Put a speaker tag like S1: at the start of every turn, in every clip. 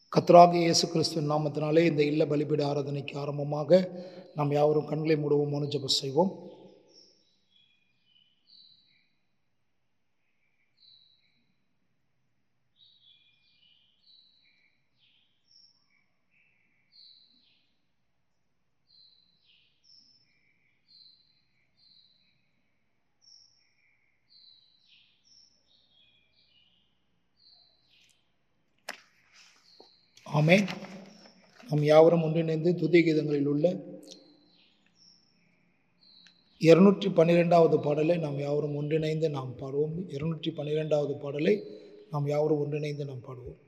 S1: கர்த்தராகிய இயேசு கிறிஸ்துவின் நாமத்தினாலே இந்த இல்ல பலிபீட ஆராதனைக்கு ஆரம்பமாக நாம் யாவரும் கண்களை மூடுவோம் மனு செய்வோம் ஆமென் நாம் யாவரும் ஒன்றிணைந்து துதி கீதங்களில் உள்ள இருநூற்றி பன்னிரெண்டாவது பாடலை நாம் யாவரும் ஒன்றிணைந்து நாம் பாடுவோம் இருநூற்றி பன்னிரெண்டாவது பாடலை நாம் யாவரும் ஒன்றிணைந்து நாம் பாடுவோம்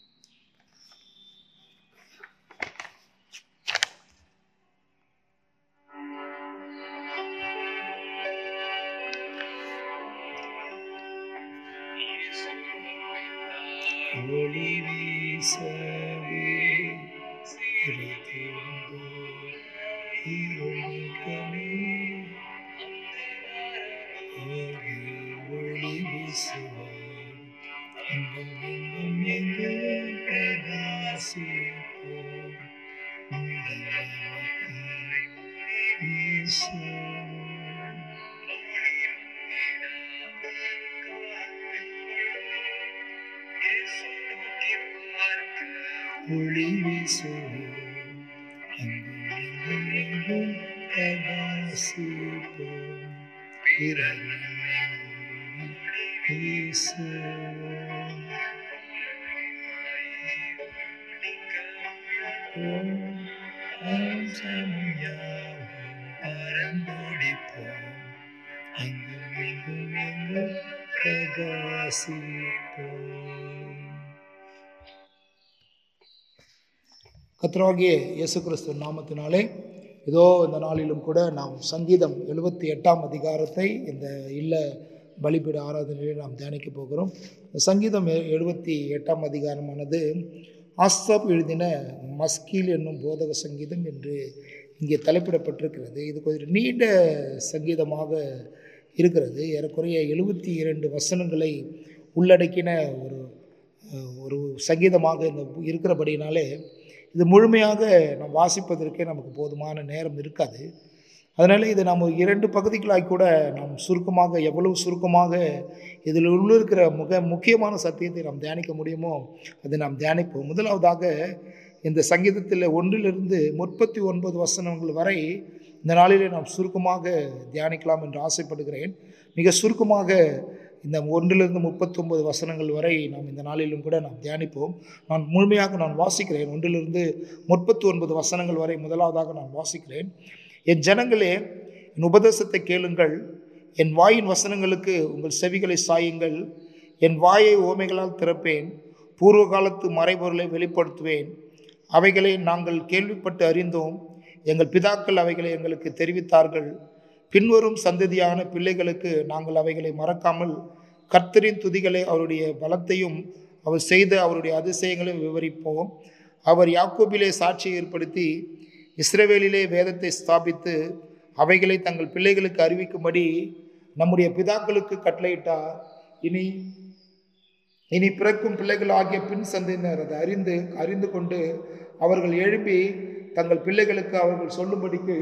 S1: ஒளி வீசவே சிரித்திருந்தோ இருளுக்கமே ஏகி ஒளி வீசுவார் எங்கும் எங்கும் எங்கும் பிரகாசிப்போம் முதலவக்காய் வீசுவோம் ஒளி வீசுவோம் எங்கும் எங்கும் எங்கும் பிரகாசிப்போம் பிறகு வீசுவோம் ஓம் ஓம் சமயாவும் பரந்தோடிப்போம் எங்கும் எங்கும் எங்கும் பிரகாசிப்போம் கர்த்தராகிய இயேசு கிறிஸ்து நாமத்தினாலே இதோ இந்த நாளிலும் கூட நாம் சங்கீதம் எழுபத்தி எட்டாம் அதிகாரத்தை இந்த இல்ல பலிபீட ஆராதனையில் நாம் தியானிக்க போகிறோம் இந்த சங்கீதம் எ- எழுபத்தி எட்டாம் அதிகாரமானது ஆஸ்தாப் எழுதின மஸ்கீல் என்னும் போதக சங்கீதம் என்று இங்கே தலைப்பிடப்பட்டிருக்கிறது இது கொஞ்சம் நீண்ட சங்கீதமாக இருக்கிறது ஏறக்குறைய எழுபத்தி இரண்டு வசனங்களை உள்ளடக்கின ஒரு அஹ், ஒரு சங்கீதமாக இந்த இருக்கிறபடினாலே இது முழுமையாக நாம் வாசிப்பதற்கே நமக்கு போதுமான நேரம் இருக்காது அதனால் இதை நாம் இரண்டு பகுதிகளாய் கூட நாம் சுருக்கமாக எவ்வளவு சுருக்கமாக இதில் உள்ளிருக்கிற முக முக்கியமான சத்தியத்தை நாம் தியானிக்க முடியுமோ அதை நாம் தியானிப்போம் முதலாவதாக இந்த சங்கீதத்தில் ஒன்றிலிருந்து முப்பத்தி ஒன்பது வசனங்கள் வரை இந்த நாளிலே நாம் சுருக்கமாக தியானிக்கலாம் என்று ஆசைப்படுகிறேன் மிக சுருக்கமாக இந்த ஒன்றிலிருந்து முப்பத்தொன்பது வசனங்கள் வரை நாம் இந்த நாளிலும் கூட நாம் தியானிப்போம் நான் முழுமையாக நான் வாசிக்கிறேன் ஒன்றிலிருந்து முப்பத்தி ஒன்பது வசனங்கள் வரை முதலாவதாக நான் வாசிக்கிறேன் என் ஜனங்களே என் உபதேசத்தை கேளுங்கள் என் வாயின் வசனங்களுக்கு உங்கள் செவிகளை சாயுங்கள் என் வாயை ஓமைகளால் திறப்பேன் பூர்வ காலத்து மறைபொருளை வெளிப்படுத்துவேன் அவைகளை நாங்கள் கேள்விப்பட்டு அறிந்தோம் எங்கள் பிதாக்கள் அவைகளை எங்களுக்கு தெரிவித்தார்கள் பின்வரும் சந்ததியான பிள்ளைகளுக்கு நாங்கள் அவைகளை மறக்காமல் கர்த்தரின் துதிகளை அவருடைய பலத்தையும் அவர் செய்த அவருடைய அதிசயங்களையும் விவரிப்போம் அவர் யாக்கோபிலே சாட்சி ஏற்படுத்தி இஸ்ரவேலிலே வேதத்தை ஸ்தாபித்து அவைகளை தங்கள் பிள்ளைகளுக்கு அறிவிக்கும்படி நம்முடைய பிதாக்களுக்கு கட்டளையிட்டார் இனி இனி பிறக்கும் பிள்ளைகள் ஆகிய பின் சந்தையினர் அதை அறிந்து அறிந்து கொண்டு அவர்கள் எழுப்பி தங்கள் பிள்ளைகளுக்கு அவர்கள் சொல்லும்படிக்கு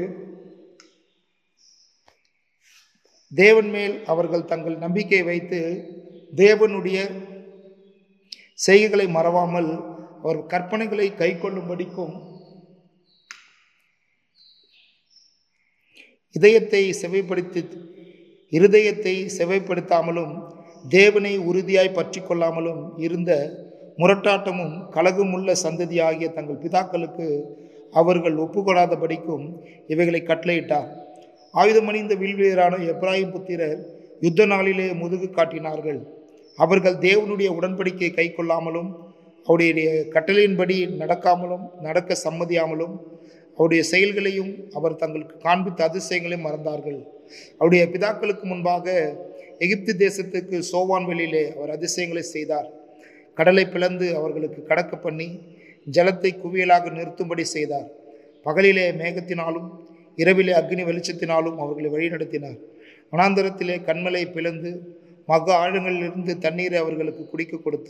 S1: தேவன் மேல் அவர்கள் தங்கள் நம்பிக்கை வைத்து தேவனுடைய செய்கைகளை மறவாமல் அவர் கற்பனைகளை கை கொள்ளும்படிக்கும் இதயத்தை செவைப்படுத்தி இருதயத்தை செவைப்படுத்தாமலும் தேவனை உறுதியாய் பற்றி கொள்ளாமலும் இருந்த முரட்டாட்டமும் கலகமுள்ள சந்ததியாகிய தங்கள் பிதாக்களுக்கு அவர்கள் ஒப்புக்கொடாதபடிக்கும் இவைகளை கட்டளையிட்டார் ஆயுதமணிந்த வில்வீரான எப்ராஹிம் புத்திரர் யுத்த நாளிலே முதுகு காட்டினார்கள் அவர்கள் தேவனுடைய உடன்படிக்கையை கை கொள்ளாமலும் அவருடைய கட்டளையின்படி நடக்காமலும் நடக்க சம்மதியாமலும் அவருடைய செயல்களையும் அவர் தங்களுக்கு காண்பித்த அதிசயங்களையும் மறந்தார்கள் அவருடைய பிதாக்களுக்கு முன்பாக எகிப்து தேசத்துக்கு சோவான் வெளியிலே அவர் அதிசயங்களை செய்தார் கடலை பிளந்து அவர்களுக்கு கடக்க பண்ணி ஜலத்தை குவியலாக நிறுத்தும்படி செய்தார் பகலிலே மேகத்தினாலும் இரவிலே அக்னி வெளிச்சத்தினாலும் அவர்களை வழிநடத்தினார் வனாந்தரத்திலே கண்மலை பிளந்து மக ஆழங்களிலிருந்து தண்ணீரை அவர்களுக்கு குடிக்க கொடுத்தார்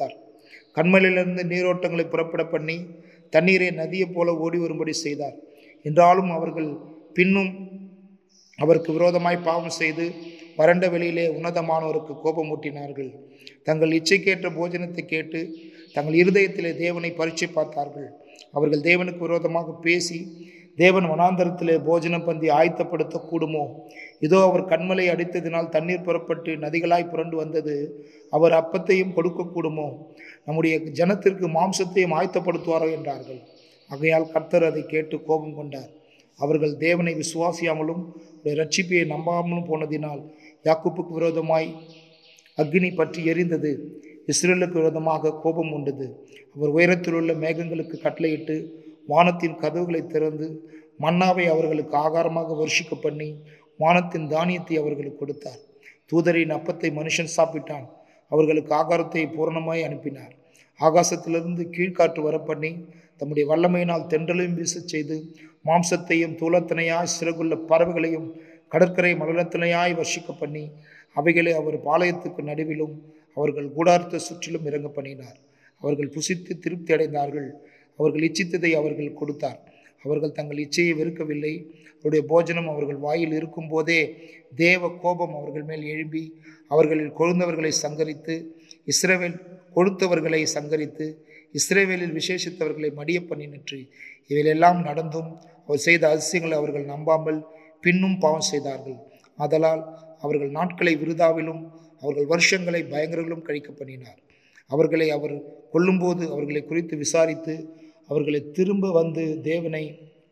S1: கண்மலையிலிருந்து நீரோட்டங்களை புறப்பட பண்ணி தண்ணீரை நதியைப் போல ஓடி வரும்படி செய்தார் என்றாலும் அவர்கள் பின்னும் அவருக்கு விரோதமாய் பாவம் செய்து வறண்ட வெளியிலே உன்னதமானவருக்கு கோபமூட்டினார்கள் தங்கள் இச்சைக்கேற்ற போஜனத்தை கேட்டு தங்கள் இருதயத்திலே தேவனை பரீட்சை பார்த்தார்கள் அவர்கள் தேவனுக்கு விரோதமாக பேசி தேவன் வனாந்தரத்திலே போஜன பந்தி ஆயத்தப்படுத்த கூடுமோ இதோ அவர் கண்மலை அடித்ததினால் தண்ணீர் புறப்பட்டு நதிகளாய் புரண்டு வந்தது அவர் அப்பத்தையும் கொடுக்கக்கூடுமோ நம்முடைய ஜனத்திற்கு மாம்சத்தையும் ஆயத்தப்படுத்துவாரோ என்றார்கள் ஆகையால் கர்த்தர் அதை கேட்டு கோபம் கொண்டார் அவர்கள் தேவனை விசுவாசியாமலும் அவருடைய ரட்சிப்பையை நம்பாமலும் போனதினால் யாக்கோப்புக்கு விரோதமாய் அக்னி பற்றி எரிந்தது இஸ்ரேலுக்கு விரோதமாக கோபம் உண்டது அவர் உயரத்தில் உள்ள மேகங்களுக்கு கட்டளையிட்டு வானத்தின் கதவுகளை திறந்து மன்னாவை அவர்களுக்கு ஆகாரமாக வருஷிக்க பண்ணி வானத்தின் தானியத்தை அவர்களுக்கு கொடுத்தார் தூதரின் அப்பத்தை மனுஷன் சாப்பிட்டான் அவர்களுக்கு ஆகாரத்தை பூரணமாய் அனுப்பினார் ஆகாசத்திலிருந்து கீழ்காற்று வர பண்ணி தம்முடைய வல்லமையினால் தென்றலையும் வீசச் செய்து மாம்சத்தையும் தூளத்தினையாய் சிறகுள்ள பறவைகளையும் கடற்கரை மலரத்தினையாய் வர்ஷிக்க பண்ணி அவைகளை அவர் பாளையத்துக்கு நடுவிலும் அவர்கள் கூடாரத்தை சுற்றிலும் இறங்க பண்ணினார் அவர்கள் புசித்து திருப்தி அடைந்தார்கள் அவர்கள் இச்சித்ததை அவர்கள் கொடுத்தார் அவர்கள் தங்கள் இச்சையை வெறுக்கவில்லை அவருடைய போஜனம் அவர்கள் வாயில் இருக்கும்போதே தேவ கோபம் அவர்கள் மேல் எழும்பி அவர்களில் கொழுந்தவர்களை சங்கரித்து இஸ்ரவேல் கொழுத்தவர்களை சங்கரித்து இஸ்ரேவேலில் விசேஷித்தவர்களை மடிய பண்ணினிற்று இவையெல்லாம் நடந்தும் அவர் செய்த அதிசயங்களை அவர்கள் நம்பாமல் பின்னும் பாவம் செய்தார்கள் ஆதலால் அவர்கள் நாட்களை விருதாவிலும் அவர்கள் வருஷங்களை பயங்கரங்களும் கழிக்க பண்ணினார் அவர்களை அவர் கொல்லும்போது அவர்களை குறித்து விசாரித்து அவர்களை திரும்ப வந்து தேவனை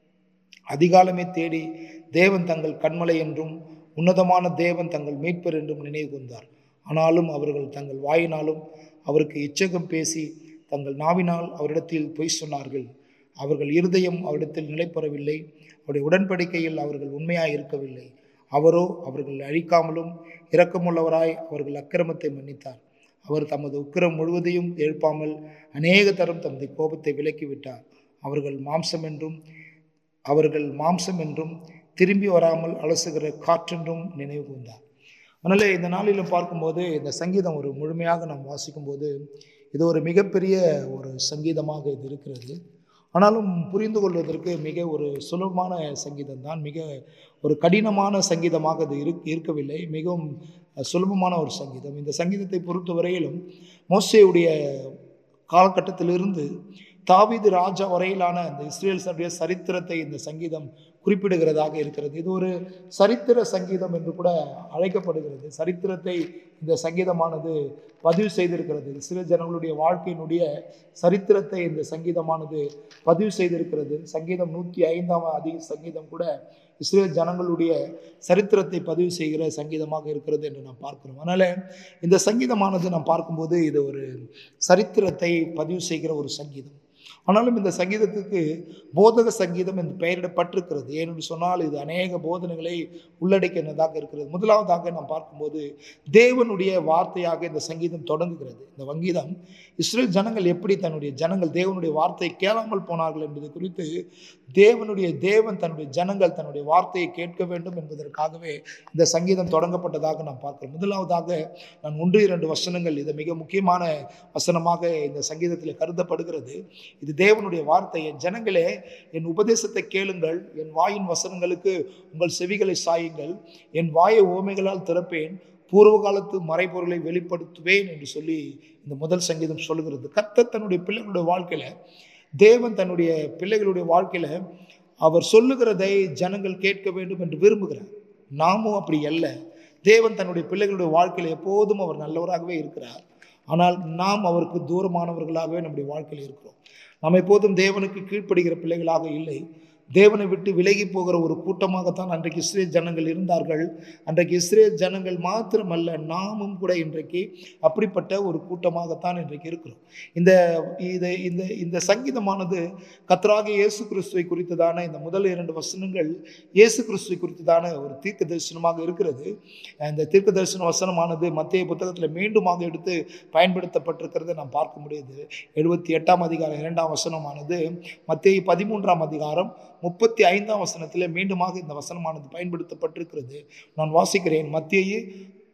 S1: அதிகாலமே தேடி தேவன் தங்கள் கண்மலை என்றும் உன்னதமான தேவன் தங்கள் மீட்பர் என்றும் நினைவு கூர்ந்தார் ஆனாலும் அவர்கள் தங்கள் வாயினாலும் அவருக்கு இச்சகம் பேசி தங்கள் நாவினால் அவரிடத்தில் பொய் சொன்னார்கள் அவர்கள் இருதயம் அவரிடத்தில் நிலைப்பெறவில்லை அவருடைய உடன்படிக்கையில் அவர்கள் உண்மையாய் இருக்கவில்லை அவரோ அவர்கள் அழிக்காமலும் இரக்கமுள்ளவராய் அவர்கள் அக்கிரமத்தை மன்னித்தார் அவர் தமது உக்கிரம் முழுவதையும் எழுப்பாமல் அநேக தரம் தமது கோபத்தை விலக்கிவிட்டார் அவர்கள் மாம்சம் என்றும் அவர்கள் மாம்சம் என்றும் திரும்பி வராமல் அலசுகிற காற்றென்றும் நினைவு கூர்ந்தார் அதனால் இந்த நாளிலும் பார்க்கும்போது இந்த சங்கீதம் ஒரு முழுமையாக நாம் வாசிக்கும்போது இது ஒரு மிகப்பெரிய ஒரு சங்கீதமாக இது இருக்கிறது ஆனாலும் புரிந்து கொள்வதற்கு மிக ஒரு சுலபமான சங்கீதம் தான் மிக ஒரு கடினமான சங்கீதமாக இது இரு இருக்கவில்லை மிகவும் சுலபமான ஒரு சங்கீதம் இந்த சங்கீதத்தை பொறுத்தவரையிலும் மோசையுடைய காலகட்டத்திலிருந்து தாவீது ராஜா வரையிலான இந்த இஸ்ரேல் சரித்திரத்தை இந்த சங்கீதம் குறிப்பிடுகிறதாக இருக்கிறது இது ஒரு சரித்திர சங்கீதம் என்று கூட அழைக்கப்படுகிறது சரித்திரத்தை இந்த சங்கீதமானது பதிவு செய்திருக்கிறது இஸ்ரேல் ஜனங்களுடைய வாழ்க்கையினுடைய சரித்திரத்தை இந்த சங்கீதமானது பதிவு செய்திருக்கிறது சங்கீதம் நூற்றி ஐந்தாம் அதிக சங்கீதம் கூட இஸ்ரேல் ஜனங்களுடைய சரித்திரத்தை பதிவு செய்கிற சங்கீதமாக இருக்கிறது என்று நாம் பார்க்கிறோம் அதனால் இந்த சங்கீதமானது நாம் பார்க்கும்போது இது ஒரு சரித்திரத்தை பதிவு செய்கிற ஒரு சங்கீதம் ஆனாலும் இந்த சங்கீதத்துக்கு போதக சங்கீதம் என்று பெயரிடப்பட்டிருக்கிறது ஏனென்று சொன்னால் இது அநேக போதனைகளை உள்ளடக்கினதாக இருக்கிறது முதலாவதாக நாம் பார்க்கும்போது தேவனுடைய வார்த்தையாக இந்த சங்கீதம் தொடங்குகிறது இந்த வங்கீதம் இஸ்ரேல் ஜனங்கள் எப்படி தன்னுடைய ஜனங்கள் தேவனுடைய வார்த்தையை கேளாமல் போனார்கள் என்பது குறித்து தேவனுடைய தேவன் தன்னுடைய ஜனங்கள் தன்னுடைய வார்த்தையை கேட்க வேண்டும் என்பதற்காகவே இந்த சங்கீதம் தொடங்கப்பட்டதாக நாம் பார்க்கிறோம் முதலாவதாக நான் ஒன்று இரண்டு வசனங்கள் இது மிக முக்கியமான வசனமாக இந்த சங்கீதத்தில் கருதப்படுகிறது இது தேவனுடைய வார்த்தை என் ஜனங்களே என் உபதேசத்தை கேளுங்கள் என் வாயின் வசனங்களுக்கு உங்கள் செவிகளை சாயுங்கள் என் வாயை ஓமைகளால் திறப்பேன் பூர்வ காலத்து மறைபொருளை வெளிப்படுத்துவேன் என்று சொல்லி இந்த முதல் சங்கீதம் சொல்லுகிறது கர்த்தர் தன்னுடைய பிள்ளைகளுடைய வாழ்க்கையில தேவன் தன்னுடைய பிள்ளைகளுடைய வாழ்க்கையில அவர் சொல்லுகிறதை ஜனங்கள் கேட்க வேண்டும் என்று விரும்புகிறார் நாமும் அப்படி அல்ல தேவன் தன்னுடைய பிள்ளைகளுடைய வாழ்க்கையில் எப்போதும் அவர் நல்லவராகவே இருக்கிறார் ஆனால் நாம் அவருக்கு தூரமானவர்களாகவே நம்முடைய வாழ்க்கையில் இருக்கிறோம் நாம் எப்போதும் தேவனுக்கு கீழ்ப்படுகிற பிள்ளைகளாக இல்லை தேவனை விட்டு விலகி போகிற ஒரு கூட்டமாகத்தான் அன்றைக்கு இஸ்ரேல் ஜனங்கள் இருந்தார்கள் அன்றைக்கு இஸ்ரேல் ஜனங்கள் மாத்திரமல்ல நாமும் கூட இன்றைக்கு அப்படிப்பட்ட ஒரு கூட்டமாகத்தான் இன்றைக்கு இருக்கிறோம் இந்த இது இந்த இந்த சங்கீதமானது கத்ராக இயேசு கிறிஸ்துவை குறித்ததான இந்த முதல் இரண்டு வசனங்கள் இயேசு கிறிஸ்துவை குறித்ததான ஒரு தீர்க்க தரிசனமாக இருக்கிறது இந்த தீர்க்க தரிசன வசனமானது மத்திய புத்தகத்தில் மீண்டுமாக எடுத்து பயன்படுத்தப்பட்டிருக்கிறத நாம் பார்க்க முடியுது எழுபத்தி எட்டாம் அதிகாரம் இரண்டாம் வசனமானது மத்திய பதிமூன்றாம் அதிகாரம் முப்பத்தி ஐந்தாம் வசனத்தில் மீண்டுமாக இந்த வசனமானது பயன்படுத்தப்பட்டிருக்கிறது நான் வாசிக்கிறேன் மத்திய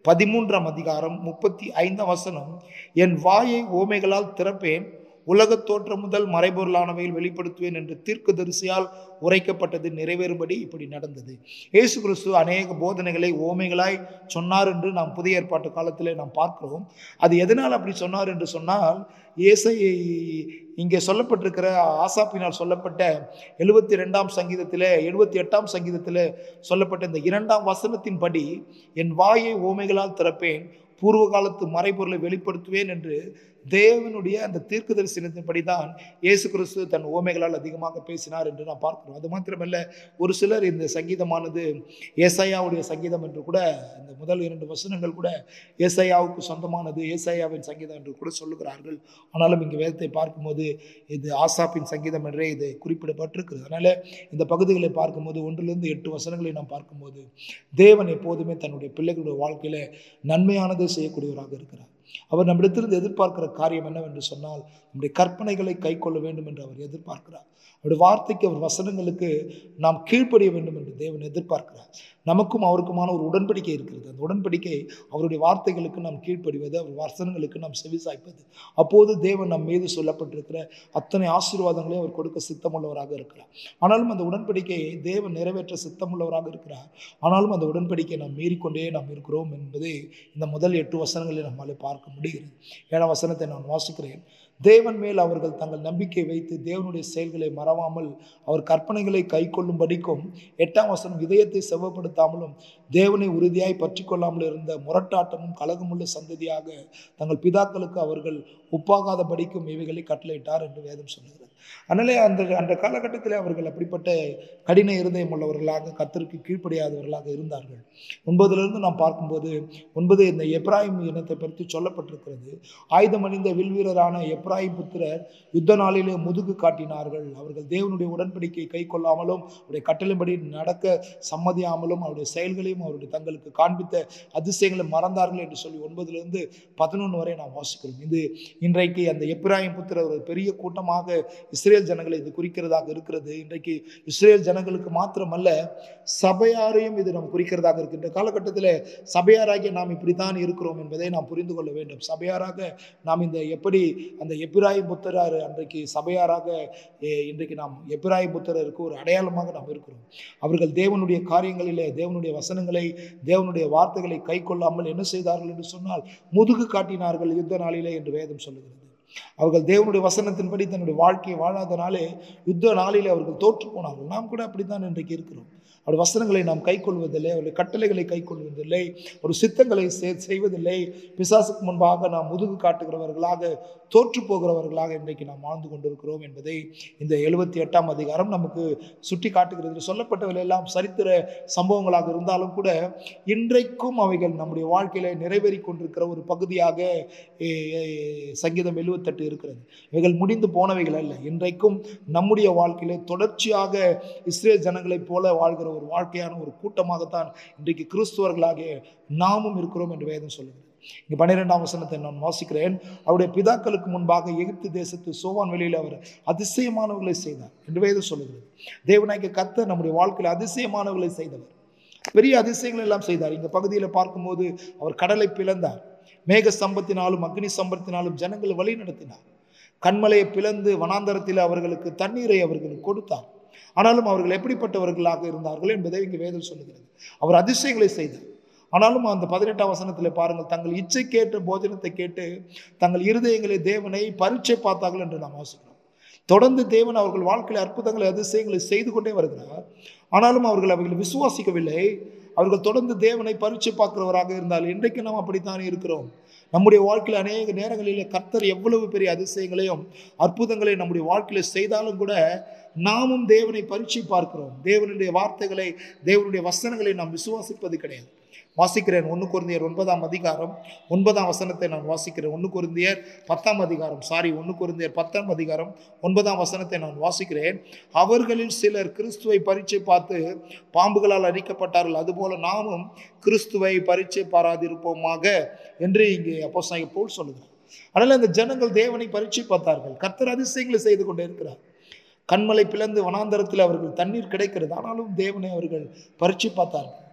S1: பதிமூன்றாம் அதிகாரம் முப்பத்தி ஐந்தாம் வசனம் என் வாயை ஓமைகளால் திறப்பேன் உலகத் தோற்றம் முதல் மறைபொருளானவையில் வெளிப்படுத்துவேன் என்று தீர்க்கதரிசியால் உரைக்கப்பட்டது நிறைவேறும்படி இப்படி நடந்தது இயேசு கிறிஸ்து அநேக போதனைகளை ஓமைகளாய் சொன்னார் என்று நாம் புதிய ஏற்பாட்டு காலத்திலே நாம் பார்க்கிறோம் அது எதனால் அப்படி சொன்னார் என்று சொன்னால் இயேசை இங்கே சொல்லப்பட்டிருக்கிற ஆசாப்பினால் சொல்லப்பட்ட எழுபத்தி ரெண்டாம் சங்கீதத்திலே எழுபத்தி எட்டாம் சங்கீதத்திலே சொல்லப்பட்ட இந்த இரண்டாம் வசனத்தின்படி என் வாயை ஓமைகளால் திறப்பேன் பூர்வ காலத்து மறைபொருளை வெளிப்படுத்துவேன் என்று தேவனுடைய அந்த தீர்க்க தரிசனத்தின்படி தான் இயேசு கிறிஸ்து தன் ஓமைகளால் அதிகமாக பேசினார் என்று நாம் பார்க்கிறோம் அது மாத்திரமல்ல ஒரு சிலர் இந்த சங்கீதமானது ஏசாயாவுடைய சங்கீதம் என்று கூட இந்த முதல் இரண்டு வசனங்கள் கூட ஏசாயாவுக்கு சொந்தமானது ஏசாயாவின் சங்கீதம் என்று கூட சொல்லுகிறார்கள் ஆனாலும் இங்கே வேதத்தை பார்க்கும்போது இது ஆசாப்பின் சங்கீதம் என்றே இது குறிப்பிடப்பட்டிருக்கிறது அதனால் இந்த பகுதிகளை பார்க்கும்போது ஒன்றிலிருந்து எட்டு வசனங்களை நாம் பார்க்கும்போது தேவன் எப்போதுமே தன்னுடைய பிள்ளைகளுடைய வாழ்க்கையில நன்மையானதை செய்யக்கூடியவராக இருக்கிறார் அவர் நம்மிடத்திலிருந்து எதிர்பார்க்கிற காரியம் என்னவென்று சொன்னால் நம்முடைய கற்பனைகளை கை கொள்ள வேண்டும் என்று அவர் எதிர்பார்க்கிறார் அவருடைய வார்த்தைக்கு அவர் வசனங்களுக்கு நாம் கீழ்ப்படிய வேண்டும் என்று தேவன் எதிர்பார்க்கிறார் நமக்கும் அவருக்குமான ஒரு உடன்படிக்கை இருக்கிறது அந்த உடன்படிக்கை அவருடைய வார்த்தைகளுக்கு நாம் கீழ்ப்படிவது அவர் வசனங்களுக்கு நாம் செவிசாய்ப்பது அப்போது தேவன் நம் மீது சொல்லப்பட்டிருக்கிற அத்தனை ஆசீர்வாதங்களையும் அவர் கொடுக்க சித்தமுள்ளவராக இருக்கிறார் ஆனாலும் அந்த உடன்படிக்கையை தேவன் நிறைவேற்ற சித்தமுள்ளவராக இருக்கிறார் ஆனாலும் அந்த உடன்படிக்கையை நாம் மீறிக்கொண்டே நாம் இருக்கிறோம் என்பதை இந்த முதல் எட்டு வசனங்களை நம்மால் பார்க்க முடிகிறது ஏழாம் வசனத்தை நான் வாசிக்கிறேன் தேவன் மேல் அவர்கள் தங்கள் நம்பிக்கை வைத்து தேவனுடைய செயல்களை மறவாமல் அவர் கற்பனைகளை கை கொள்ளும்படிக்கும் எட்டாம் வசனம் இதயத்தை செவ்வப்படுத்தாமலும் தேவனை உறுதியாய் பற்றி கொள்ளாமல் இருந்த முரட்டாட்டமும் கலகமுள்ள சந்ததியாக தங்கள் பிதாக்களுக்கு அவர்கள் ஒப்பாகாதபடிக்கும் இவைகளை கட்டளையிட்டார் என்று வேதம் சொல்லுகிறது அதனாலே அந்த அந்த காலகட்டத்தில் அவர்கள் அப்படிப்பட்ட கடின இருதயம் உள்ளவர்களாக கத்தருக்கு கீழ்ப்படியாதவர்களாக இருந்தார்கள் ஒன்பதிலிருந்து நாம் பார்க்கும்போது ஒன்பது இந்த எப்ராஹிம் இனத்தை பற்றி சொல்லப்பட்டிருக்கிறது ஆயுதம் அணிந்த வில்வீரரான எப்ராஹிம் புத்திரர் யுத்த நாளிலே முதுகு காட்டினார்கள் அவர்கள் தேவனுடைய உடன்படிக்கை கை கொள்ளாமலும் அவருடைய கட்டளைப்படி நடக்க சம்மதியாமலும் அவருடைய செயல்களையும் அவருடைய தங்களுக்கு காண்பித்த அதிசயங்களை மறந்தார்கள் என்று சொல்லி ஒன்பதிலிருந்து பதினொன்று வரை நாம் வாசிக்கிறோம் இது இன்றைக்கு அந்த எப்ராஹிம் புத்திரர் ஒரு பெரிய கூட்டமாக இஸ்ரேல் ஜனங்களை இது குறிக்கிறதாக இருக்கிறது இன்றைக்கு இஸ்ரேல் ஜனங்களுக்கு மாத்திரமல்ல சபையாரையும் இது நாம் குறிக்கிறதாக இருக்கின்ற காலகட்டத்தில் சபையாராகிய நாம் இப்படித்தான் இருக்கிறோம் என்பதை நாம் புரிந்து கொள்ள வேண்டும் சபையாராக நாம் இந்த எப்படி அந்த எப்பிராய் புத்தரார் அன்றைக்கு சபையாராக எ- இன்றைக்கு நாம் எப்பிராய் புத்தருக்கு ஒரு அடையாளமாக நாம் இருக்கிறோம் அவர்கள் தேவனுடைய காரியங்களிலே தேவனுடைய வசனங்களை தேவனுடைய வார்த்தைகளை கை கொள்ளாமல் என்ன செய்தார்கள் என்று சொன்னால் முதுகு காட்டினார்கள் யுத்த நாளிலே என்று வேதம் சொல்லுகிறது அவர்கள் தேவனுடைய வசனத்தின்படி தன்னுடைய வாழ்க்கையை வாழாதனாலே யுத்த நாளிலே அவர்கள் தோற்று போனார்கள் நாம் கூட அப்படித்தான் இன்றைக்கு இருக்கிறோம் அவருடைய வசனங்களை நாம் கை கொள்வதில்லை அவருடைய கட்டளைகளை கை கொள்வதில்லை ஒரு சித்தங்களை செய்- செய்வதில்லை பிசாசுக்கு முன்பாக நாம் முதுகு காட்டுகிறவர்களாக தோற்று போகிறவர்களாக இன்றைக்கு நாம் வாழ்ந்து கொண்டிருக்கிறோம் என்பதை இந்த எழுபத்தி எட்டாம் அதிகாரம் நமக்கு சுட்டி காட்டுகிறது சொல்லப்பட்டவர்கள் எல்லாம் சரித்திர சம்பவங்களாக இருந்தாலும் கூட இன்றைக்கும் அவைகள் நம்முடைய வாழ்க்கையில நிறைவேறி கொண்டிருக்கிற ஒரு பகுதியாக ஏ, ஏ, சங்கீதம் எழுவத்தெட்டு இருக்கிறது இவைகள் முடிந்து போனவைகள் அல்ல இன்றைக்கும் நம்முடைய வாழ்க்கையில தொடர்ச்சியாக இஸ்ரேல் ஜனங்களைப் போல வாழ்கிற ஒரு வாழ்க்கையான ஒரு கூட்டமாகத்தான் இன்றைக்கு கிறிஸ்துவர்களாகிய நாமும் இருக்கிறோம் என்று வேதம் சொல்லுகிறது இங்கே பன்னிரெண்டாம் வசனத்தை நான் வாசிக்கிறேன் அவருடைய பிதாக்களுக்கு முன்பாக எகிப்து தேசத்து சோவான் வெளியில் அவர் அதிசயமானவர்களை செய்தார் என்று வேதம் சொல்லுகிறது தேவனாகிய கத்த நம்முடைய வாழ்க்கையில் அதிசயமானவர்களை செய்தவர் பெரிய அதிசயங்கள் எல்லாம் செய்தார் இந்த பகுதியில் பார்க்கும்போது அவர் கடலை பிளந்தார் மேக சம்பத்தினாலும் அக்னி சம்பத்தினாலும் ஜனங்களை வழி நடத்தினார் கண்மலையை பிளந்து வனாந்தரத்தில் அவர்களுக்கு தண்ணீரை அவர்களுக்கு கொடுத்தார் ஆனாலும் அவர்கள் எப்படிப்பட்டவர்களாக இருந்தார்கள் என்பதை இங்கு வேதம் சொல்லுகிறது அவர் அதிசயங்களை செய்தார் ஆனாலும் அந்த பதினெட்டாம் வசனத்தில் பாருங்கள் தங்கள் இச்சை கேட்ட போஜனத்தை கேட்டு தங்கள் இருதயங்களை தேவனை பரீட்சை பார்த்தார்கள் என்று நாம் வாசிக்கிறோம் தொடர்ந்து தேவன் அவர்கள் வாழ்க்கையில் அற்புதங்களை அதிசயங்களை செய்து கொண்டே வருகிறார் ஆனாலும் அவர்கள் அவைகளை விசுவாசிக்கவில்லை அவர்கள் தொடர்ந்து தேவனை பரீட்சை பார்க்கிறவராக இருந்தால் இன்றைக்கு நாம் அப்படித்தான் இருக்கிறோம் நம்முடைய வாழ்க்கையில் அநேக நேரங்களில் கர்த்தர் எவ்வளவு பெரிய அதிசயங்களையும் அற்புதங்களை நம்முடைய வாழ்க்கையில் செய்தாலும் கூட நாமும் தேவனை பரீட்சை பார்க்கிறோம் தேவனுடைய வார்த்தைகளை தேவனுடைய வசனங்களை நாம் விசுவாசிப்பது கிடையாது வாசிக்கிறேன் ஒன்று குருந்தியர் ஒன்பதாம் அதிகாரம் ஒன்பதாம் வசனத்தை நான் வாசிக்கிறேன் ஒன்று குருந்தியர் பத்தாம் அதிகாரம் சாரி ஒன்று குருந்தியர் பத்தாம் அதிகாரம் ஒன்பதாம் வசனத்தை நான் வாசிக்கிறேன் அவர்களில் சிலர் கிறிஸ்துவை பரீட்சை பார்த்து பாம்புகளால் அடிக்கப்பட்டார்கள் அதுபோல நாமும் கிறிஸ்துவை பரீட்சை பாராதிருப்போமாக என்று இங்கே அப்போ போல் சொல்லுகிறார் அதனால் இந்த ஜனங்கள் தேவனை பரீட்சை பார்த்தார்கள் கர்த்தர் அதிசயங்களை செய்து கொண்டே இருக்கிறார் கண்மலை பிளந்து வனாந்தரத்தில் அவர்கள் தண்ணீர் கிடைக்கிறது ஆனாலும் தேவனை அவர்கள் பரீட்சை பார்த்தார்கள்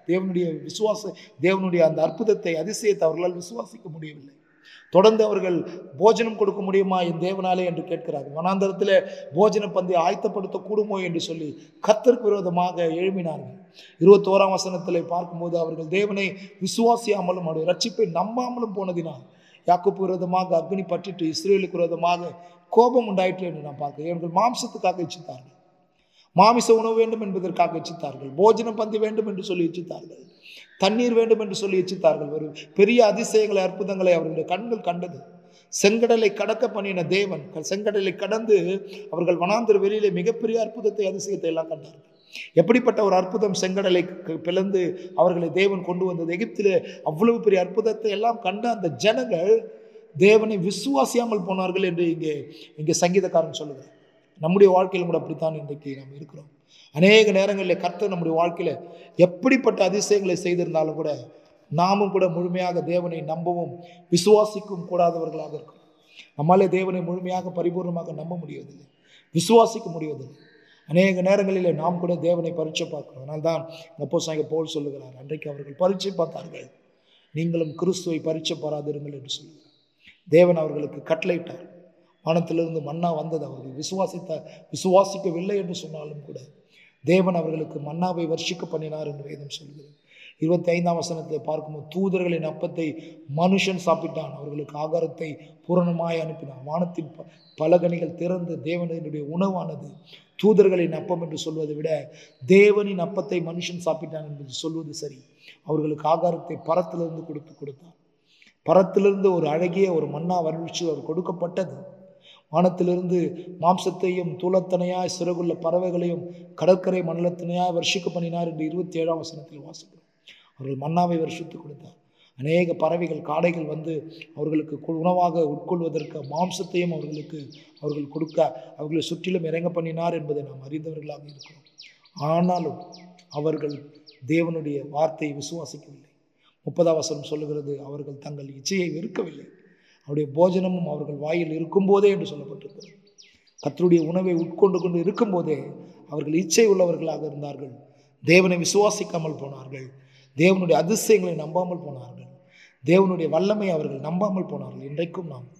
S1: தேவனுடைய விசுவாச தேவனுடைய அந்த அற்புதத்தை அதிசயத்தை அவர்களால் விசுவாசிக்க முடியவில்லை தொடர்ந்து அவர்கள் போஜனம் கொடுக்க முடியுமா என் தேவனாலே என்று கேட்கிறார்கள் வனாந்தரத்தில் போஜன பந்தி ஆயத்தப்படுத்த கூடுமோ என்று சொல்லி கத்தருக்கு விரோதமாக எழுமினார்கள் இருபத்தோராம் வசனத்தில் பார்க்கும்போது அவர்கள் தேவனை விசுவாசியாமலும் அவருடைய ரட்சிப்பை நம்பாமலும் போனதினால் யாக்கோப்பு விரோதமாக அக்னி பற்றிட்டு இஸ்ரேலுக்கு விரோதமாக கோபம் உண்டாயிற்று என்று நாம் பார்க்கிறோம் இவர்கள் மாம்சத்துக்காக இச்சித்தார்கள் மாமிச உணவு வேண்டும் என்பதற்காக இச்சித்தார்கள் போஜனம் பந்தி வேண்டும் என்று சொல்லி இச்சித்தார்கள் தண்ணீர் வேண்டும் என்று சொல்லி இச்சித்தார்கள் ஒரு பெரிய அதிசயங்களை அற்புதங்களை அவர்களுடைய கண்கள் கண்டது செங்கடலை கடக்க பண்ணின தேவன் க- செங்கடலை கடந்து அவர்கள் வனாந்திர வெளியிலே மிகப்பெரிய அற்புதத்தை அதிசயத்தை எல்லாம் கண்டார்கள் எப்படிப்பட்ட ஒரு அற்புதம் செங்கடலை க- பிளந்து அவர்களை தேவன் கொண்டு வந்தது எகிப்திலே அவ்வளவு பெரிய அற்புதத்தை எல்லாம் கண்ட அந்த ஜனங்கள் தேவனை விசுவாசியாமல் போனார்கள் என்று இங்கே இங்கே சங்கீதக்காரன் சொல்லுகிறார் நம்முடைய வாழ்க்கையிலும் கூட அப்படித்தான் இன்றைக்கு நாம் இருக்கிறோம் அநேக நேரங்களில் கர்த்தர் நம்முடைய வாழ்க்கையில் எப்படிப்பட்ட அதிசயங்களை செய்திருந்தாலும் கூட நாமும் கூட முழுமையாக தேவனை நம்பவும் விசுவாசிக்கும் கூடாதவர்களாக இருக்கிறோம் நம்மாலே தேவனை முழுமையாக பரிபூர்ணமாக நம்ப முடிவதில்லை விசுவாசிக்க முடிவதில்லை அநேக நேரங்களிலே நாம் கூட தேவனை பரீட்சை பார்க்கிறோம் அதனால்தான் அப்போ சாங்க போல் சொல்லுகிறார் அன்றைக்கு அவர்கள் பரீட்சை பார்த்தார்கள் நீங்களும் கிறிஸ்துவை பரீட்சை பாராதிருங்கள் என்று சொல்லுகிறார் தேவன் அவர்களுக்கு கட்டளையிட்டார் வானத்திலிருந்து மன்னா வந்தது அவர்கள் விசுவாசித்த விசுவாசிக்கவில்லை என்று சொன்னாலும் கூட தேவன் அவர்களுக்கு மன்னாவை வர்ஷிக்க பண்ணினார் என்று வேதம் சொல்கிறது இருபத்தி ஐந்தாம் வசனத்தில் பார்க்கும்போது தூதர்களின் அப்பத்தை மனுஷன் சாப்பிட்டான் அவர்களுக்கு ஆகாரத்தை பூரணமாய் அனுப்பினான் வானத்தின் ப- பலகணிகள் திறந்து தேவனுடைய உணவானது தூதர்களின் அப்பம் என்று சொல்வதை விட தேவனின் அப்பத்தை மனுஷன் சாப்பிட்டான் என்பது சொல்வது சரி அவர்களுக்கு ஆகாரத்தை பரத்திலிருந்து கொடுத்து கொடுத்தார் பரத்திலிருந்து ஒரு அழகிய ஒரு மன்னா வருவிச்சு அவர் கொடுக்கப்பட்டது வானத்திலிருந்து மாம்சத்தையும் தூளத்தனையாய் சிறகுள்ள பறவைகளையும் கடற்கரை மண்டலத்தினையாய் வர்ஷிக்க பண்ணினார் என்று இருபத்தி ஏழாம் வசனத்தில் வாசிக்கிறோம் அவர்கள் மன்னாவை வருஷத்து கொடுத்தார் அநேக பறவைகள் காடைகள் வந்து அவர்களுக்கு கு- உணவாக உட்கொள்வதற்கு மாம்சத்தையும் அவர்களுக்கு அவர்கள் கொடுக்க அவர்களை சுற்றிலும் இறங்க பண்ணினார் என்பதை நாம் அறிந்தவர்களாக இருக்கிறோம் ஆனாலும் அவர்கள் தேவனுடைய வார்த்தையை விசுவாசிக்கவில்லை முப்பதாம் வசனம் சொல்லுகிறது அவர்கள் தங்கள் இச்சையை வெறுக்கவில்லை அவருடைய போஜனமும் அவர்கள் வாயில் இருக்கும்போதே என்று சொல்லப்பட்டிருக்கிறது கர்த்தருடைய உணவை உட்கொண்டு கொண்டு இருக்கும்போதே அவர்கள் இச்சை உள்ளவர்களாக இருந்தார்கள் தேவனை விசுவாசிக்காமல் போனார்கள் தேவனுடைய அதிசயங்களை நம்பாமல் போனார்கள் தேவனுடைய வல்லமை அவர்கள் நம்பாமல் போனார்கள் இன்றைக்கும் நாம்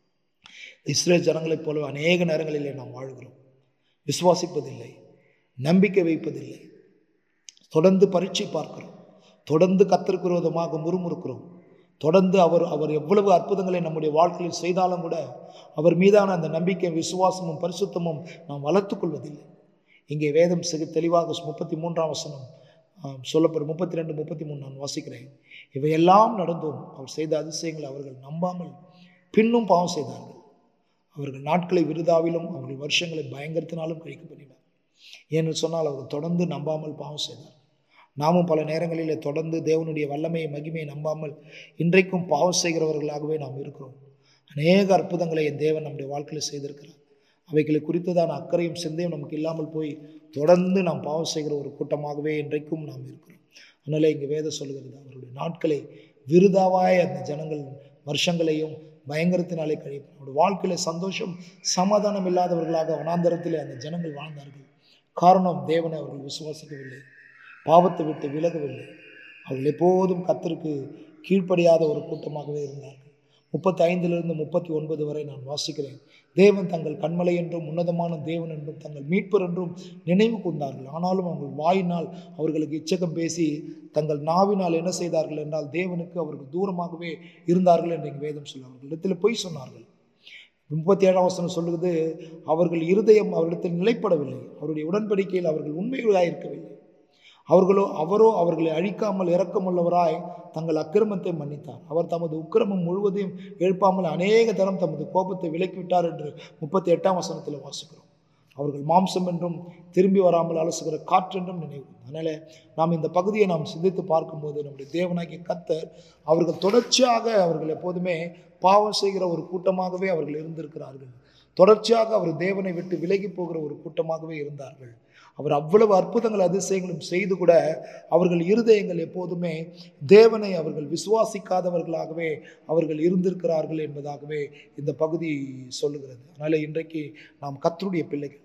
S1: இஸ்ரேல் ஜனங்களைப் போல அநேக நேரங்களிலே நாம் வாழ்கிறோம் விசுவாசிப்பதில்லை நம்பிக்கை வைப்பதில்லை தொடர்ந்து பரீட்சை பார்க்கிறோம் தொடர்ந்து கத்தருக்கு விரோதமாக முறுமுறுக்கிறோம் தொடர்ந்து அவர் அவர் எவ்வளவு அற்புதங்களை நம்முடைய வாழ்க்கையில் செய்தாலும் கூட அவர் மீதான அந்த நம்பிக்கை விசுவாசமும் பரிசுத்தமும் நாம் வளர்த்துக் கொள்வதில்லை இங்கே வேதம் சிறு தெளிவாக முப்பத்தி மூன்றாம் வசனம் ஆம், சொல்லப்படும் முப்பத்தி ரெண்டு முப்பத்தி மூணு நான் வாசிக்கிறேன் இவையெல்லாம் நடந்தும் அவர் செய்த அதிசயங்களை அவர்கள் நம்பாமல் பின்னும் பாவம் செய்தார்கள் அவர்கள் நாட்களை விருதாவிலும் அவர்கள் வருஷங்களை பயங்கரத்தினாலும் கழிக்க பண்ணினார் ஏன்னு சொன்னால் அவர் தொடர்ந்து நம்பாமல் பாவம் செய்தார் நாமும் பல நேரங்களிலே தொடர்ந்து தேவனுடைய வல்லமையை மகிமையை நம்பாமல் இன்றைக்கும் பாவம் செய்கிறவர்களாகவே நாம் இருக்கிறோம் அநேக அற்புதங்களை என் தேவன் நம்முடைய வாழ்க்கையில் செய்திருக்கிறார் அவைகளை குறித்ததான அக்கறையும் சிந்தையும் நமக்கு இல்லாமல் போய் தொடர்ந்து நாம் பாவம் செய்கிற ஒரு கூட்டமாகவே இன்றைக்கும் நாம் இருக்கிறோம் அதனால இங்கே வேதம் சொல்கிறது அவருடைய நாட்களை விருதாவாய் அந்த ஜனங்கள் வருஷங்களையும் பயங்கரத்தினாலே கழிப்பார் அவருடைய வாழ்க்கையில சந்தோஷம் சமாதானம் இல்லாதவர்களாக வனாந்தரத்திலே அந்த ஜனங்கள் வாழ்ந்தார்கள் காரணம் தேவனை அவர்கள் விசுவாசிக்கவில்லை பாவத்தை விட்டு விலகவில்லை அவர்கள் எப்போதும் கத்தருக்கு கீழ்ப்படியாத ஒரு கூட்டமாகவே இருந்தார்கள் முப்பத்தி ஐந்திலிருந்து முப்பத்தி ஒன்பது வரை நான் வாசிக்கிறேன் தேவன் தங்கள் கண்மலை என்றும் உன்னதமான தேவன் என்றும் தங்கள் மீட்பர் என்றும் நினைவு கூர்ந்தார்கள் ஆனாலும் அவர்கள் வாயினால் அவர்களுக்கு இச்சகம் பேசி தங்கள் நாவினால் என்ன செய்தார்கள் என்றால் தேவனுக்கு அவர்கள் தூரமாகவே இருந்தார்கள் என்று இங்கு வேதம் சொல்ல அவர்களிடத்தில் பொய் சொன்னார்கள் முப்பத்தி ஏழாம் வசனம் சொல்லுவது அவர்கள் இருதயம் அவரிடத்தில் நிலைப்படவில்லை அவருடைய உடன்படிக்கையில் அவர்கள் உண்மைகளாக இருக்கவில்லை அவர்களோ அவரோ அவர்களை அழிக்காமல் இரக்கமுள்ளவராய் தங்கள் அக்கிரமத்தை மன்னித்தார் அவர் தமது உக்கிரமம் முழுவதையும் எழுப்பாமல் அநேக தரம் தமது கோபத்தை விலக்கிவிட்டார் என்று முப்பத்தி எட்டாம் வசனத்தில் வாசிக்கிறோம் அவர்கள் மாம்சம் என்றும் திரும்பி வராமல் அலசுகிற காற்றென்றும் நினைவு அதனால நாம் இந்த பகுதியை நாம் சிந்தித்து பார்க்கும்போது நம்முடைய தேவனாகிய கத்தர் அவர்கள் தொடர்ச்சியாக அவர்கள் எப்போதுமே பாவம் செய்கிற ஒரு கூட்டமாகவே அவர்கள் இருந்திருக்கிறார்கள் தொடர்ச்சியாக அவர் தேவனை விட்டு விலகி போகிற ஒரு கூட்டமாகவே இருந்தார்கள் அவர் அவ்வளவு அற்புதங்கள் அதிசயங்களும் செய்து கூட அவர்கள் இருதயங்கள் எப்போதுமே தேவனை அவர்கள் விசுவாசிக்காதவர்களாகவே அவர்கள் இருந்திருக்கிறார்கள் என்பதாகவே இந்த பகுதி சொல்லுகிறது அதனால் இன்றைக்கு நாம் கத்தருடைய பிள்ளைகள்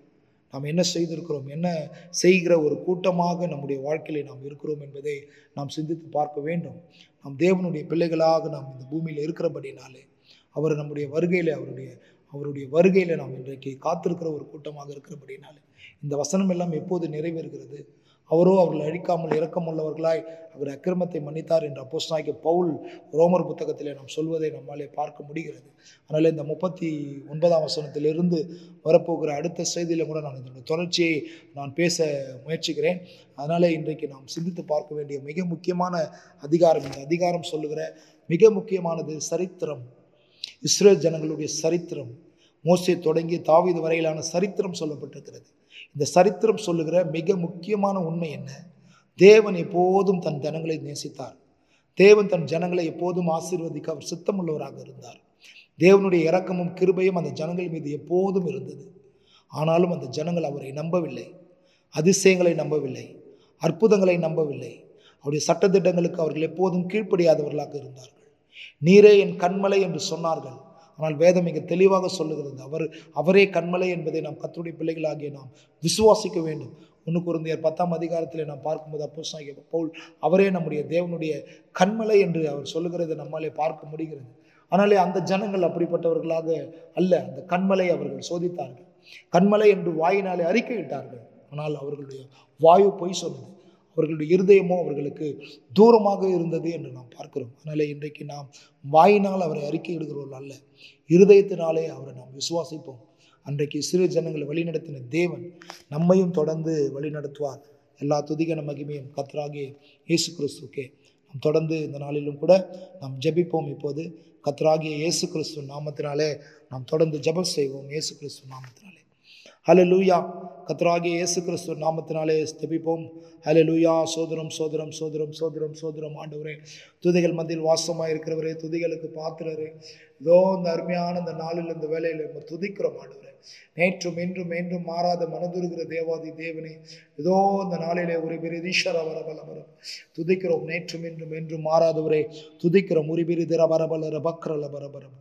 S1: நாம் என்ன செய்திருக்கிறோம் என்ன செய்கிற ஒரு கூட்டமாக நம்முடைய வாழ்க்கையிலே நாம் இருக்கிறோம் என்பதை நாம் சிந்தித்து பார்க்க வேண்டும் நாம் தேவனுடைய பிள்ளைகளாக நாம் இந்த பூமியில் இருக்கிறபடினாலே அவர் நம்முடைய வருகையில் அவருடைய அவருடைய வருகையில் நாம் இன்றைக்கு காத்திருக்கிற ஒரு கூட்டமாக இருக்கிறபடினாலே இந்த வசனம் எல்லாம் எப்போது நிறைவேறுகிறது அவரோ அவர்கள் அழிக்காமல் இரக்கமுள்ளவர்களாய் அவர் அக்கிரமத்தை மன்னித்தார் என்ற அப்போஸ்தலனாகிய பவுல் ரோமர் புத்தகத்திலே நாம் சொல்வதை நம்மாலே பார்க்க முடிகிறது அதனால் இந்த முப்பத்தி ஒன்பதாம் வசனத்திலிருந்து வரப்போகிற அடுத்த செய்தியில் கூட நான் இதனுடைய தொடர்ச்சியை நான் பேச முயற்சிக்கிறேன் அதனால் இன்றைக்கு நாம் சிந்தித்து பார்க்க வேண்டிய மிக முக்கியமான அதிகாரம் இந்த அதிகாரம் சொல்லுகிற மிக முக்கியமானது சரித்திரம் இஸ்ரேல் ஜனங்களுடைய சரித்திரம் மோசே தொடங்கி தாவீது வரையிலான சரித்திரம் சொல்லப்பட்டிருக்கிறது இந்த சரித்திரம் சொல்லுகிற மிக முக்கியமான உண்மை என்ன தேவன் எப்போதும் தன் ஜனங்களை நேசித்தார் தேவன் தன் ஜனங்களை எப்போதும் ஆசீர்வதிக்க அவர் சித்தமுள்ளவராக இருந்தார் தேவனுடைய இரக்கமும் கிருபையும் அந்த ஜனங்கள் மீது எப்போதும் இருந்தது ஆனாலும் அந்த ஜனங்கள் அவரை நம்பவில்லை அதிசயங்களை நம்பவில்லை அற்புதங்களை நம்பவில்லை அவருடைய சட்டத்திட்டங்களுக்கு அவர்கள் எப்போதும் கீழ்ப்படியாதவர்களாக இருந்தார்கள் நீரே என் கண்மலை என்று சொன்னார்கள் ஆனால் வேதம் மிக தெளிவாக சொல்லுகிறது அவர் அவரே கண்மலை என்பதை நாம் கத்துடைய பிள்ளைகளாகிய நாம் விசுவாசிக்க வேண்டும் ஒன்று குருந்தியர் பத்தாம் அதிகாரத்தில் நாம் பார்க்கும்போது அப்போ பவுல் அவரே நம்முடைய தேவனுடைய கண்மலை என்று அவர் சொல்லுகிறதை நம்மாலே பார்க்க முடிகிறது ஆனாலே அந்த ஜனங்கள் அப்படிப்பட்டவர்களாக அல்ல அந்த கண்மலை அவர்கள் சோதித்தார்கள் கண்மலை என்று வாயினாலே அறிக்கையிட்டார்கள் ஆனால் அவர்களுடைய வாயு பொய் சொன்னது அவர்களுடைய இருதயமோ அவர்களுக்கு தூரமாக இருந்தது என்று நாம் பார்க்கிறோம் அதனால் இன்றைக்கு நாம் வாயினால் அவரை அறிக்கையிடுகிறவர்கள் அல்ல இருதயத்தினாலே அவரை நாம் விசுவாசிப்போம் அன்றைக்கு சிறு ஜனங்களை வழிநடத்தின தேவன் நம்மையும் தொடர்ந்து வழிநடத்துவார் எல்லா துதிகன மகிமையும் கத்தராகிய இயேசு கிறிஸ்துக்கே நாம் தொடர்ந்து இந்த நாளிலும் கூட நாம் ஜெபிப்போம் இப்போது கத்தராகிய இயேசு கிறிஸ்து நாமத்தினாலே நாம் தொடர்ந்து ஜெபம் செய்வோம் இயேசு கிறிஸ்து நாமத்தினாலே ஹலோ லூயா கத்தராகிய இயேசு கிறிஸ்து நாமத்தினாலே ஸ்தபிப்போம் ஹலோ லூயா சோதரம் சோதரம் சோதரம் சோதரம் சோதரம் ஆண்டவரே துதிகள் மத்தியில் வாசமாக இருக்கிறவரே துதிகளுக்கு பாத்திரரே இதோ இந்த அருமையான இந்த நாளில் இந்த வேலையில் நம்ம துதிக்கிறோம் ஆண்டவரே நேற்றும் இன்றும் என்றும் மாறாத மனதுருகிற தேவாதி தேவனே இதோ இந்த நாளிலே ஒரு பெரிய ஈஸ்வர வரபலவரம் துதிக்கிறோம் நேற்றும் இன்றும் என்றும் மாறாதவரே துதிக்கிறோம் ஒரு பெரிய திர வரபல ரபக்ரல பரபரம்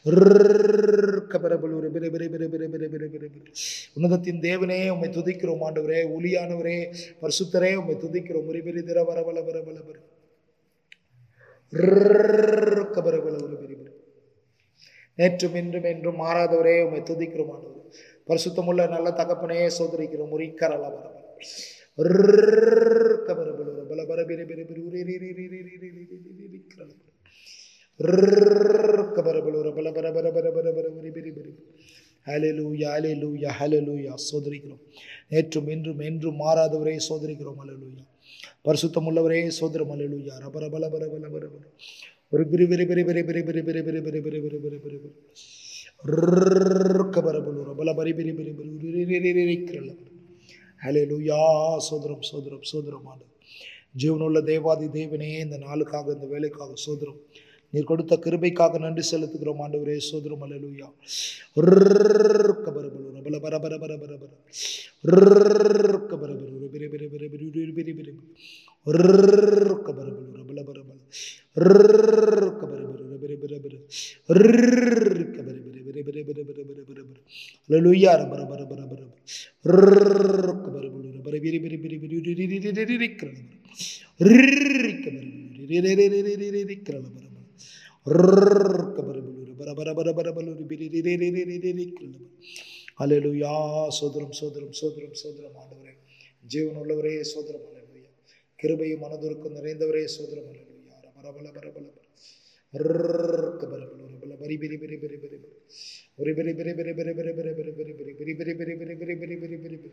S1: கபரபல் ஒரு பெரிய பெரிய பெரிய பெரிய பெரிய பெரிய பெரிய பெரிய உன்னதத்தின் தேவனே உம்மை துதிக்கிறோம் ஆண்டவரே ஒளியானவரே பரிசுத்தரே உம்மை துதிக்கிறோம் ஒரு பெரிய திர வரபல பரபல பரம் கபரபல ஒரு பெரிய பெரிய நேற்றும் இன்றும் என்றும் மாறாதவரே உம்மை துதிக்கிறோம் ஆண்டவர் பரிசுத்தமுள்ள நல்ல தகப்பனே சோதரிக்கிறோம் உரிக்கரல சோதரிக்கிறோம் நேற்றும் இன்றும் என்றும் மாறாதவரே சோதரிக்கிறோம் அலலூயா பரிசுத்தம் உள்ளவரே சோதரம் அலலூயா ரபர பல பர பல பர பர ஒரு பிரி பிரி பிரி பிரி பிரி பிரி பிரி பிரி பிரி பிரி பிரி பிரி பிரி பிரி கபரபலூர பல பரி பிரி பிரி பிரி ஹalleluya சோதரம் சோதரம் சோதரம் ஆண்டு ஜீவனுள்ள தேவாதி தேவனே இந்த நாளுக்காக இந்த வேலைக்காக சோதரம் நீர் கொடுத்த கிருபைக்காக நன்றி செலுத்துகிறோம் ஆண்டவரே சோதரம் அல்லேலூயா கபரபலூர பல பர பர பர பர பர கபரபலூர பிரி பிரி பிரி பிரி பிரி பிரி பிரி கபரபலூர பல பர பல கபரபலூர பிரி பிரி பிரி கபரி பிரி பிரி பிரி பிரி பிரி பிரி பிரி பிரி அல்லேலூயா பர பர பர பர பர கபரபலூர பர பிரி பிரி பிரி பிரி ரி ரி ரி ரி ரி ரி கபரி கபரி ரி ரி ரி ரி ரி ரி ரி ரி கபர பர அலையலுயா சோதரம் சோதரம் சோதரம் சோதரம் ஆண்டவரே ஜீவன் உள்ளவரே சோதரம் அலையலுயா கிருபையும் மனதுருக்கும் நிறைந்தவரே சோதரம் அலையலுயா பரபல பரபல பரபல பரி பெரி பெரி பெரி பெரி பெரி ஒரு பெரி பெரி பெரி பெரி பெரி பெரி பெரி பெரி பெரி பெரி பெரி பெரி பெரி பெரி பெரி பெரி பெரி பெரி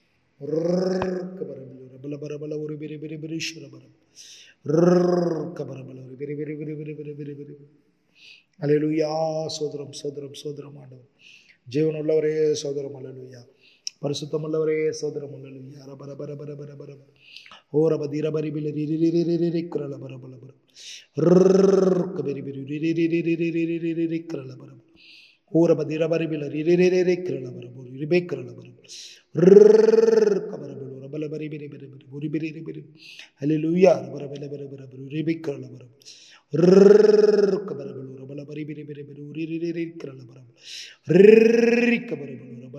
S1: பரபல பரபல ஒரு பெரி பெரி பெரி பரம் கபரபல ஒரு பெரிய பெரிய பெரிய பெரிய பெரிய பெரிய பெரிய அலையலுயா சோதரம் சோதரம் சோதரம் ஆண்டவர் ஜீவன் உள்ளவரே சோதரம் அலலுயா பரிசுத்தம் உள்ளவரே சோதரம் அலலுயா ரபர பர பர பர பர ஓ ரப தீர பரி பில ரி ரி ரி ரி ரி ரி ரி கிரல பர பல பர கபரி பிரி ரி ரி ரி ரி ரி ரி ரி ரி ரி ரி ரி கிரல பர ஓ ரப தீர பரி பில ரி ரி ரி ரி ரி கிரல பர போரி ரிபே கிரல பர கபர பல ரபல பரி பிரி பிரி பிரி புரி பிரி ரி பிரி ஹalleluya ரபர பல பர பர பர ரிபே கிரல பர கபர பல ரபல பரி பிரி பிரி பிரி உரி ரி ரி ரி கிரல பர கபர பல ரபல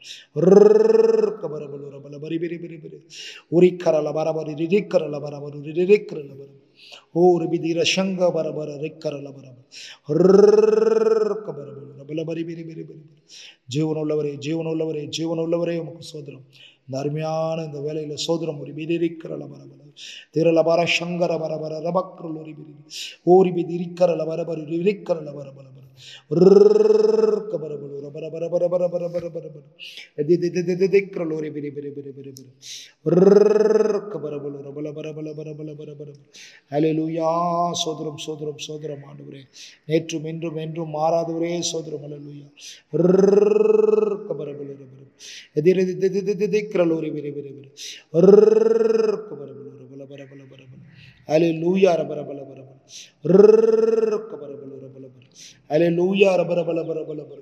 S1: கபரபல ரபல பரி பெரி பெரி பெரி உரிக்கரல பரபரி ரிரிக்கரல பரபரு ரிரிக்கரல பரபரு ஓர் விதிர சங்க பரபர ரிக்கரல பரபர் கபரபல ரபல பரி பெரி பெரி பெரி ஜீவனுள்ளவரே ஜீவனுள்ளவரே ஜீவனுள்ளவரே உமக்கு சோதரம் இந்த அருமையான இந்த வேலையில சோதரம் ஒரு விதிரிக்கரல பரபர திரள பர சங்கர பரபர ரபக்ரல் ஒரு விரி ஓரி விதிரிக்கரல பரபரு ரிரிக்கரல பரபர கபரபல ரபர பர பர பர பர பர பர பர எதி தி தி தி தி திக்ரல் ஒரு விரி விரி விரி விரி விரி கபரபல ரபல பர பல பர பல பர பர ஹalleluya சோதரம் சோதரம் சோதரம் ஆண்டவரே நேற்றும் இன்றும் என்றும் மாறாதவரே சோதரம் ஹalleluya கபரபல ரபர எதி தி தி தி தி திக்ரல் ஒரு விரி விரி விரி கபரபல ரபல பர பல பர பர ஹalleluya ரபர பல பர பர கபரபல ரபல பர ஹalleluya ரபர பல பர பல பர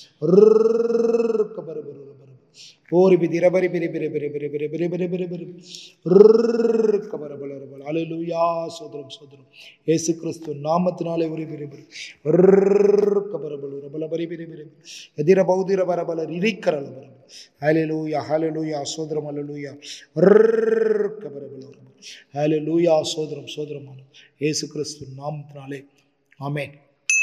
S1: கபரபல ரபர ஓரி பிதி ரபரி பிரி பிரி பிரி பிரி பிரி பிரி பிரி பிரி பிரி கபரபல ரபல ஹalleluya சோதரம் சோதரம் இயேசு கிறிஸ்து நாமத்தினாலே ஒரு பிரி பிரி கபரபல ரபல பரி பிரி பிரி எதிர பௌதிர பரபல ரிரிக்கரல பரபல ஹalleluya ஹalleluya சோதரம் ஹalleluya கபரபல ரபல ஹalleluya சோதரம் சோதரமான இயேசு கிறிஸ்து நாமத்தினாலே ஆமென்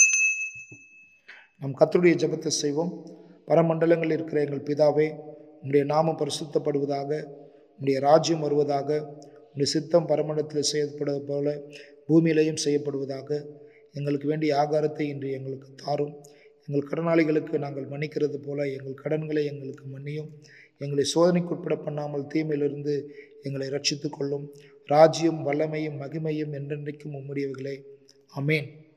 S1: நம் கர்த்தருடைய ஜெபத்தை செய்வோம் பரமண்டலங்களில் இருக்கிற எங்கள் பிதாவே உம்முடைய நாமம் பரிசுத்தப்படுவதாக உம்முடைய ராஜ்யம் வருவதாக உம்முடைய சித்தம் பரமண்டலத்தில் செய்யப்படுவது போல பூமியிலையும் செய்யப்படுவதாக எங்களுக்கு வேண்டிய ஆகாரத்தை இன்று எங்களுக்கு தாரும் எங்கள் கடனாளிகளுக்கு நாங்கள் மன்னிக்கிறது போல எங்கள் கடன்களை எங்களுக்கு மன்னியும் எங்களை சோதனைக்குட்பட பண்ணாமல் தீமையிலிருந்து எங்களை ரட்சித்துக் கொள்ளும் ராஜ்யம் வல்லமையும் மகிமையும் என்றென்றைக்கும் உம்முடையவர்களே அமேன்